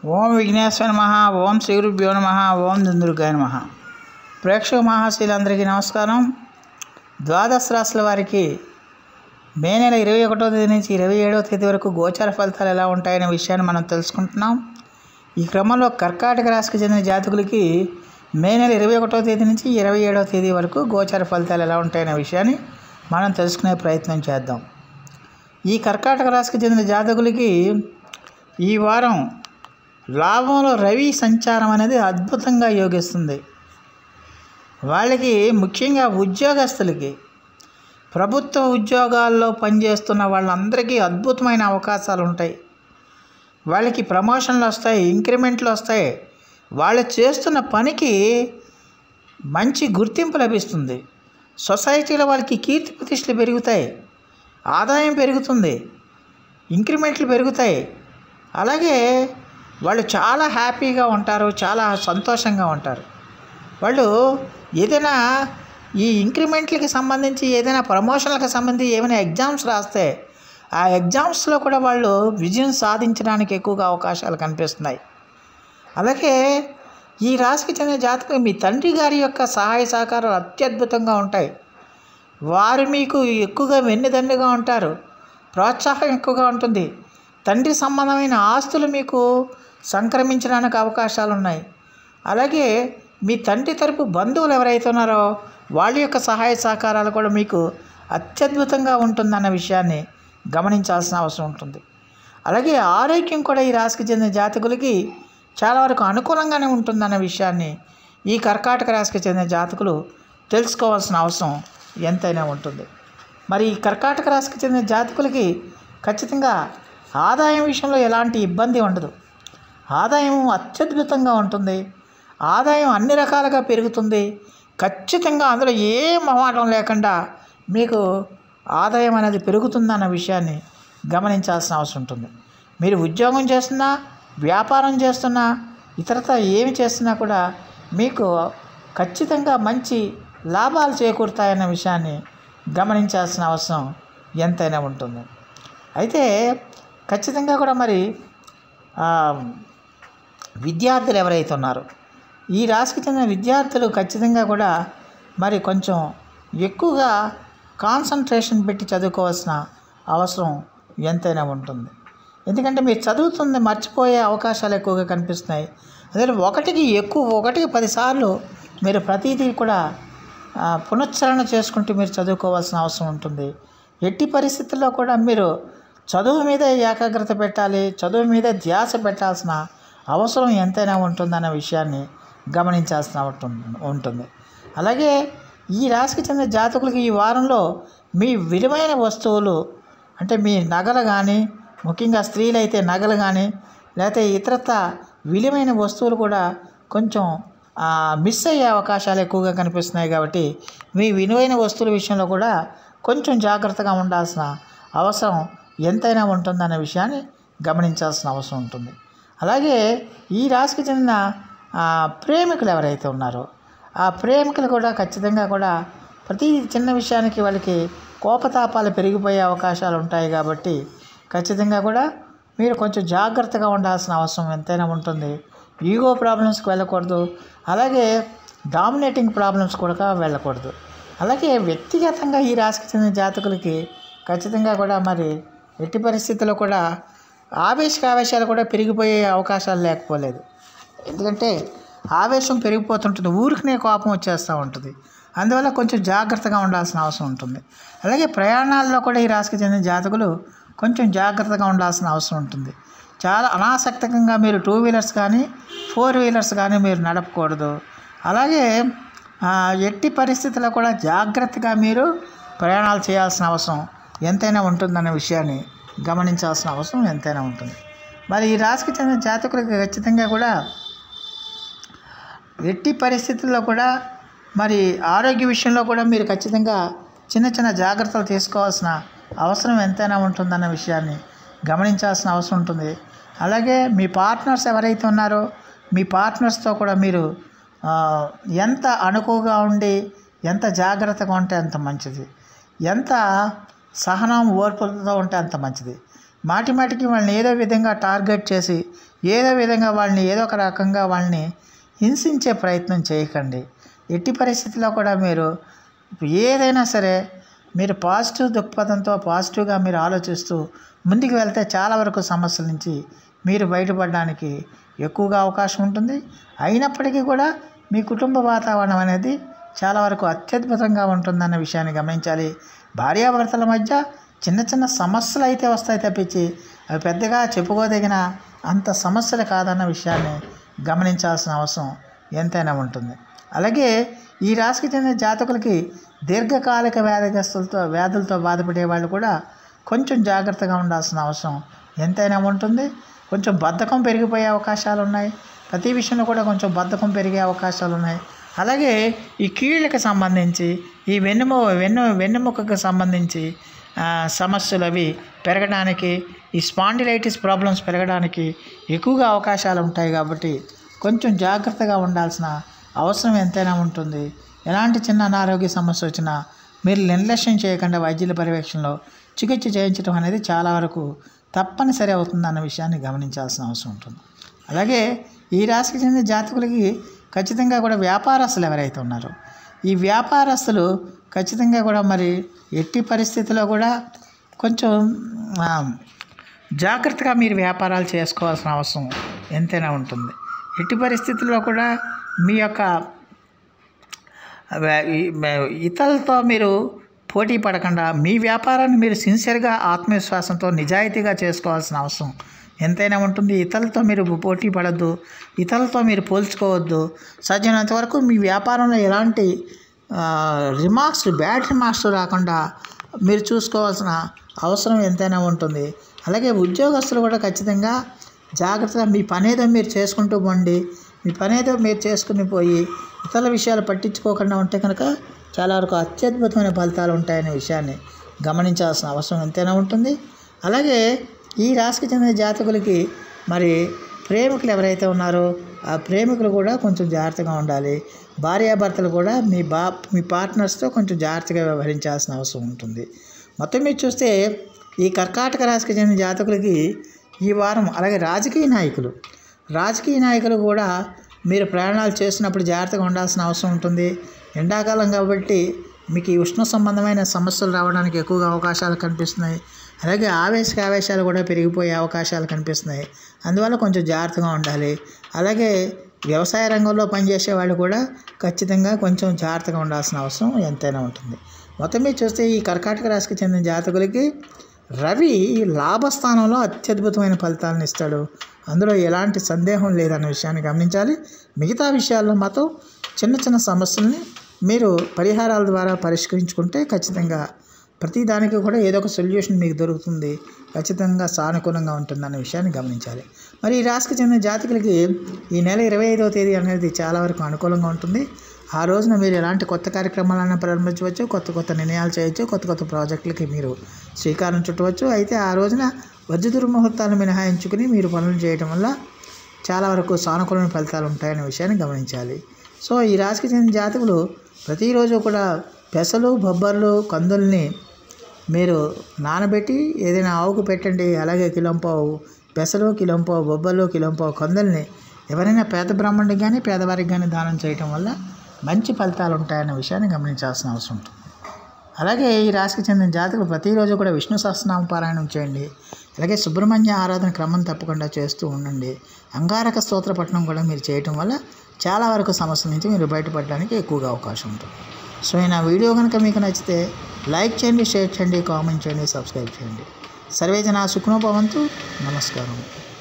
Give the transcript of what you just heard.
ఓం విఘ్నేశ్వర నమ ఓం శ్రీ గురుభ్యో నమ ఓం దుందుర్గాయ నమ ప్రేక్షక మహాశీలందరికీ నమస్కారం ద్వాదశ రాశుల వారికి మే నెల ఇరవై ఒకటో తేదీ నుంచి ఇరవై ఏడవ తేదీ వరకు గోచార ఫలితాలు ఎలా ఉంటాయనే విషయాన్ని మనం తెలుసుకుంటున్నాం ఈ క్రమంలో కర్కాటక రాశికి చెందిన జాతకులకి మే నెల ఇరవై ఒకటో తేదీ నుంచి ఇరవై ఏడవ తేదీ వరకు గోచార ఫలితాలు ఎలా ఉంటాయనే విషయాన్ని మనం తెలుసుకునే ప్రయత్నం చేద్దాం ఈ కర్కాటక రాశికి చెందిన జాతకులకి ఈ వారం లాభంలో రవి సంచారం అనేది అద్భుతంగా యోగిస్తుంది వాళ్ళకి ముఖ్యంగా ఉద్యోగస్తులకి ప్రభుత్వ ఉద్యోగాల్లో పనిచేస్తున్న వాళ్ళందరికీ అద్భుతమైన అవకాశాలు ఉంటాయి వాళ్ళకి ప్రమోషన్లు వస్తాయి ఇంక్రిమెంట్లు వస్తాయి వాళ్ళు చేస్తున్న పనికి మంచి గుర్తింపు లభిస్తుంది సొసైటీలో వాళ్ళకి కీర్తి ప్రతిష్టలు పెరుగుతాయి ఆదాయం పెరుగుతుంది ఇంక్రిమెంట్లు పెరుగుతాయి అలాగే వాళ్ళు చాలా హ్యాపీగా ఉంటారు చాలా సంతోషంగా ఉంటారు వాళ్ళు ఏదైనా ఈ ఇంక్రిమెంట్లకి సంబంధించి ఏదైనా ప్రమోషన్లకు సంబంధించి ఏమైనా ఎగ్జామ్స్ రాస్తే ఆ ఎగ్జామ్స్లో కూడా వాళ్ళు విజయం సాధించడానికి ఎక్కువగా అవకాశాలు కనిపిస్తున్నాయి అలాగే ఈ రాశికి చెందిన జాతకులు మీ తండ్రి గారి యొక్క సహాయ సహకారాలు అత్యద్భుతంగా ఉంటాయి వారు మీకు ఎక్కువగా వెన్నుదన్నుగా ఉంటారు ప్రోత్సాహం ఎక్కువగా ఉంటుంది తండ్రి సంబంధమైన ఆస్తులు మీకు సంక్రమించడానికి అవకాశాలు ఉన్నాయి అలాగే మీ తండ్రి తరపు బంధువులు ఎవరైతే ఉన్నారో వాళ్ళ యొక్క సహాయ సహకారాలు కూడా మీకు అత్యద్భుతంగా ఉంటుందన్న విషయాన్ని గమనించాల్సిన అవసరం ఉంటుంది అలాగే ఆరోగ్యం కూడా ఈ రాశికి చెందిన జాతకులకి చాలా వరకు అనుకూలంగానే ఉంటుందన్న విషయాన్ని ఈ కర్కాటక రాశికి చెందిన జాతకులు తెలుసుకోవాల్సిన అవసరం ఎంతైనా ఉంటుంది మరి ఈ కర్కాటక రాశికి చెందిన జాతకులకి ఖచ్చితంగా ఆదాయం విషయంలో ఎలాంటి ఇబ్బంది ఉండదు ఆదాయం అత్యద్భుతంగా ఉంటుంది ఆదాయం అన్ని రకాలుగా పెరుగుతుంది ఖచ్చితంగా అందులో ఏ మొహమాటం లేకుండా మీకు ఆదాయం అనేది పెరుగుతుందన్న విషయాన్ని గమనించాల్సిన అవసరం ఉంటుంది మీరు ఉద్యోగం చేస్తున్నా వ్యాపారం చేస్తున్నా ఇతరత ఏమి చేస్తున్నా కూడా మీకు ఖచ్చితంగా మంచి లాభాలు చేకూరుతాయన్న విషయాన్ని గమనించాల్సిన అవసరం ఎంతైనా ఉంటుంది అయితే ఖచ్చితంగా కూడా మరి విద్యార్థులు ఎవరైతే ఉన్నారో ఈ రాశికి చెందిన విద్యార్థులు ఖచ్చితంగా కూడా మరి కొంచెం ఎక్కువగా కాన్సన్ట్రేషన్ పెట్టి చదువుకోవాల్సిన అవసరం ఎంతైనా ఉంటుంది ఎందుకంటే మీరు చదువుతుంది మర్చిపోయే అవకాశాలు ఎక్కువగా కనిపిస్తున్నాయి అదే ఒకటికి ఎక్కువ ఒకటికి పదిసార్లు మీరు ప్రతిదీ కూడా పునశ్చరణ చేసుకుంటూ మీరు చదువుకోవాల్సిన అవసరం ఉంటుంది ఎట్టి పరిస్థితుల్లో కూడా మీరు చదువు మీద ఏకాగ్రత పెట్టాలి చదువు మీద ధ్యాస పెట్టాల్సిన అవసరం ఎంతైనా ఉంటుందన్న విషయాన్ని గమనించాల్సిన ఉంటుంది అలాగే ఈ రాశికి చెందిన జాతకులకి ఈ వారంలో మీ విలువైన వస్తువులు అంటే మీ నగలు కానీ ముఖ్యంగా స్త్రీలు అయితే నగలు కానీ లేకపోతే ఇతరత విలువైన వస్తువులు కూడా కొంచెం మిస్ అయ్యే అవకాశాలు ఎక్కువగా కనిపిస్తున్నాయి కాబట్టి మీ విలువైన వస్తువుల విషయంలో కూడా కొంచెం జాగ్రత్తగా ఉండాల్సిన అవసరం ఎంతైనా ఉంటుందన్న విషయాన్ని గమనించాల్సిన అవసరం ఉంటుంది అలాగే ఈ రాశికి చెందిన ప్రేమికులు ఎవరైతే ఉన్నారో ఆ ప్రేమికులు కూడా ఖచ్చితంగా కూడా ప్రతి చిన్న విషయానికి వాళ్ళకి కోపతాపాలు పెరిగిపోయే అవకాశాలు ఉంటాయి కాబట్టి ఖచ్చితంగా కూడా మీరు కొంచెం జాగ్రత్తగా ఉండాల్సిన అవసరం ఎంతైనా ఉంటుంది ఈగో ప్రాబ్లమ్స్కి వెళ్ళకూడదు అలాగే డామినేటింగ్ ప్రాబ్లమ్స్ కూడా వెళ్ళకూడదు అలాగే వ్యక్తిగతంగా ఈ రాశికి చెందిన జాతకులకి ఖచ్చితంగా కూడా మరి ఎట్టి పరిస్థితుల్లో కూడా ఆవేశకావేశాలు కూడా పెరిగిపోయే అవకాశాలు లేకపోలేదు ఎందుకంటే ఆవేశం పెరిగిపోతుంటుంది ఊరికనే కోపం వచ్చేస్తూ ఉంటుంది అందువల్ల కొంచెం జాగ్రత్తగా ఉండాల్సిన అవసరం ఉంటుంది అలాగే ప్రయాణాల్లో కూడా ఈ రాశికి చెందిన జాతకులు కొంచెం జాగ్రత్తగా ఉండాల్సిన అవసరం ఉంటుంది చాలా అనాసక్తకంగా మీరు టూ వీలర్స్ కానీ ఫోర్ వీలర్స్ కానీ మీరు నడపకూడదు అలాగే ఎట్టి పరిస్థితుల్లో కూడా జాగ్రత్తగా మీరు ప్రయాణాలు చేయాల్సిన అవసరం ఎంతైనా ఉంటుందనే విషయాన్ని గమనించాల్సిన అవసరం ఎంతైనా ఉంటుంది మరి ఈ రాశికి చెందిన జాతకులకు ఖచ్చితంగా కూడా ఎట్టి పరిస్థితుల్లో కూడా మరి ఆరోగ్య విషయంలో కూడా మీరు ఖచ్చితంగా చిన్న చిన్న జాగ్రత్తలు తీసుకోవాల్సిన అవసరం ఎంతైనా ఉంటుందన్న విషయాన్ని గమనించాల్సిన అవసరం ఉంటుంది అలాగే మీ పార్ట్నర్స్ ఎవరైతే ఉన్నారో మీ పార్ట్నర్స్తో కూడా మీరు ఎంత అనుకువగా ఉండి ఎంత జాగ్రత్తగా ఉంటే అంత మంచిది ఎంత సహనం ఓర్పుతో ఉంటే అంత మంచిది మాటి మాటికి వాళ్ళని ఏదో విధంగా టార్గెట్ చేసి ఏదో విధంగా వాళ్ళని ఏదో ఒక రకంగా వాళ్ళని హింసించే ప్రయత్నం చేయకండి ఎట్టి పరిస్థితుల్లో కూడా మీరు ఏదైనా సరే మీరు పాజిటివ్ దృక్పథంతో పాజిటివ్గా మీరు ఆలోచిస్తూ ముందుకు వెళ్తే చాలా వరకు సమస్యల నుంచి మీరు బయటపడడానికి ఎక్కువగా అవకాశం ఉంటుంది అయినప్పటికీ కూడా మీ కుటుంబ వాతావరణం అనేది చాలా వరకు అత్యద్భుతంగా ఉంటుందన్న విషయాన్ని గమనించాలి భార్యాభర్తల మధ్య చిన్న చిన్న సమస్యలు అయితే వస్తాయి తప్పించి అవి పెద్దగా చెప్పుకోదగిన అంత సమస్యలు కాదన్న విషయాన్ని గమనించాల్సిన అవసరం ఎంతైనా ఉంటుంది అలాగే ఈ రాశికి చెందిన జాతకులకి దీర్ఘకాలిక వ్యాధిగ్రస్తులతో వ్యాధులతో బాధపడే వాళ్ళు కూడా కొంచెం జాగ్రత్తగా ఉండాల్సిన అవసరం ఎంతైనా ఉంటుంది కొంచెం బద్ధకం పెరిగిపోయే అవకాశాలు ఉన్నాయి ప్రతి విషయంలో కూడా కొంచెం బద్ధకం పెరిగే అవకాశాలు ఉన్నాయి అలాగే ఈ కీళ్ళకి సంబంధించి ఈ వెన్నుము వెన్ను వెన్నుముకకు సంబంధించి ఆ, సమస్యలు అవి పెరగడానికి ఈ స్పాండిలైటిస్ ప్రాబ్లమ్స్ పెరగడానికి ఎక్కువగా అవకాశాలు ఉంటాయి కాబట్టి కొంచెం జాగ్రత్తగా ఉండాల్సిన అవసరం ఎంతైనా ఉంటుంది ఎలాంటి చిన్న అనారోగ్య సమస్య వచ్చినా మీరు నిర్లక్ష్యం చేయకుండా వైద్యుల పర్యవేక్షణలో చికిత్స చేయించడం అనేది చాలా వరకు తప్పనిసరి అవుతుందన్న విషయాన్ని గమనించాల్సిన అవసరం ఉంటుంది అలాగే ఈ రాశికి చెందిన జాతకులకి ఖచ్చితంగా కూడా వ్యాపారస్తులు ఎవరైతే ఉన్నారో ఈ వ్యాపారస్తులు ఖచ్చితంగా కూడా మరి ఎట్టి పరిస్థితిలో కూడా కొంచెం ఆ, జాగ్రత్తగా మీరు వ్యాపారాలు చేసుకోవాల్సిన అవసరం ఎంతైనా ఉంటుంది ఎట్టి పరిస్థితుల్లో కూడా మీ యొక్క వే- ఈ- మే- ఇతరులతో మీరు పోటీ పడకుండా మీ వ్యాపారాన్ని మీరు సిన్సియర్గా ఆత్మవిశ్వాసంతో నిజాయితీగా చేసుకోవాల్సిన అవసరం ఎంతైనా ఉంటుంది ఇతరులతో మీరు పోటీ పడద్దు ఇతరులతో మీరు పోల్చుకోవద్దు సాధ్యమైనంత వరకు మీ వ్యాపారంలో ఎలాంటి రిమార్క్స్ బ్యాడ్ రిమార్క్స్ రాకుండా మీరు చూసుకోవాల్సిన అవసరం ఎంతైనా ఉంటుంది అలాగే ఉద్యోగస్తులు కూడా ఖచ్చితంగా జాగ్రత్తగా మీ పనేదో మీరు చేసుకుంటూ పోండి మీ పనేదో మీరు చేసుకుని పోయి ఇతరుల విషయాలు పట్టించుకోకుండా ఉంటే కనుక చాలా వరకు అత్యద్భుతమైన ఫలితాలు ఉంటాయనే విషయాన్ని గమనించాల్సిన అవసరం ఎంతైనా ఉంటుంది అలాగే ఈ రాశికి చెందిన జాతకులకి మరి ప్రేమికులు ఎవరైతే ఉన్నారో ఆ ప్రేమికులు కూడా కొంచెం జాగ్రత్తగా ఉండాలి భార్యాభర్తలు కూడా మీ బా మీ పార్ట్నర్స్తో కొంచెం జాగ్రత్తగా వ్యవహరించాల్సిన అవసరం ఉంటుంది మొత్తం మీద చూస్తే ఈ కర్కాటక రాశికి చెందిన జాతకులకి ఈ వారం అలాగే రాజకీయ నాయకులు రాజకీయ నాయకులు కూడా మీరు ప్రయాణాలు చేసినప్పుడు జాగ్రత్తగా ఉండాల్సిన అవసరం ఉంటుంది ఎండాకాలం కాబట్టి మీకు ఈ ఉష్ణ సంబంధమైన సమస్యలు రావడానికి ఎక్కువగా అవకాశాలు కనిపిస్తున్నాయి అలాగే ఆవేశక ఆవేశాలు కూడా పెరిగిపోయే అవకాశాలు కనిపిస్తున్నాయి అందువల్ల కొంచెం జాగ్రత్తగా ఉండాలి అలాగే వ్యవసాయ రంగంలో పనిచేసే వాళ్ళు కూడా ఖచ్చితంగా కొంచెం జాగ్రత్తగా ఉండాల్సిన అవసరం ఎంతైనా ఉంటుంది మొత్తం మీద చూస్తే ఈ కర్కాటక రాశికి చెందిన జాతకులకి రవి లాభస్థానంలో అత్యద్భుతమైన ఫలితాలను ఇస్తాడు అందులో ఎలాంటి సందేహం లేదన్న విషయాన్ని గమనించాలి మిగతా విషయాల్లో మాత్రం చిన్న చిన్న సమస్యల్ని మీరు పరిహారాల ద్వారా పరిష్కరించుకుంటే ఖచ్చితంగా ప్రతి దానికి కూడా ఏదో ఒక సొల్యూషన్ మీకు దొరుకుతుంది ఖచ్చితంగా సానుకూలంగా ఉంటుందన్న విషయాన్ని గమనించాలి మరి ఈ రాశికి చెందిన జాతకులకి ఈ నెల ఇరవై ఐదవ తేదీ అనేది చాలా వరకు అనుకూలంగా ఉంటుంది ఆ రోజున మీరు ఎలాంటి కొత్త కార్యక్రమాలను ప్రారంభించవచ్చు కొత్త కొత్త నిర్ణయాలు చేయొచ్చు కొత్త కొత్త ప్రాజెక్టులకి మీరు శ్రీకారం చుట్టవచ్చు అయితే ఆ రోజున వజ్ర దుర్ముహూర్తాలను మినహాయించుకుని మీరు పనులు చేయడం వల్ల చాలా వరకు సానుకూలమైన ఫలితాలు ఉంటాయనే విషయాన్ని గమనించాలి సో ఈ రాశికి చెందిన జాతకులు ప్రతిరోజు కూడా పెసలు బొబ్బర్లు కందుల్ని మీరు నానబెట్టి ఏదైనా ఆవుకు పెట్టండి అలాగే కిలోంపావు పెసలు కిలోంపావు బొబ్బలు కిలోంపావు కందుల్ని ఎవరైనా పేద బ్రాహ్మణుడికి కానీ పేదవారికి కానీ దానం చేయటం వల్ల మంచి ఫలితాలు ఉంటాయన్న విషయాన్ని గమనించాల్సిన అవసరం ఉంటుంది అలాగే ఈ రాశికి చెందిన జాతకులు ప్రతిరోజు కూడా విష్ణు సహస్రనామ పారాయణం చేయండి అలాగే సుబ్రహ్మణ్య ఆరాధన క్రమం తప్పకుండా చేస్తూ ఉండండి అంగారక స్తోత్ర పఠనం కూడా మీరు చేయటం వల్ల చాలా వరకు సమస్యల నుంచి మీరు బయటపడడానికి ఎక్కువగా అవకాశం ఉంటుంది సో ఈ నా వీడియో కనుక మీకు నచ్చితే లైక్ చేయండి షేర్ చేయండి కామెంట్ చేయండి సబ్స్క్రైబ్ చేయండి సర్వేజన సుఖనోభవంతు నమస్కారం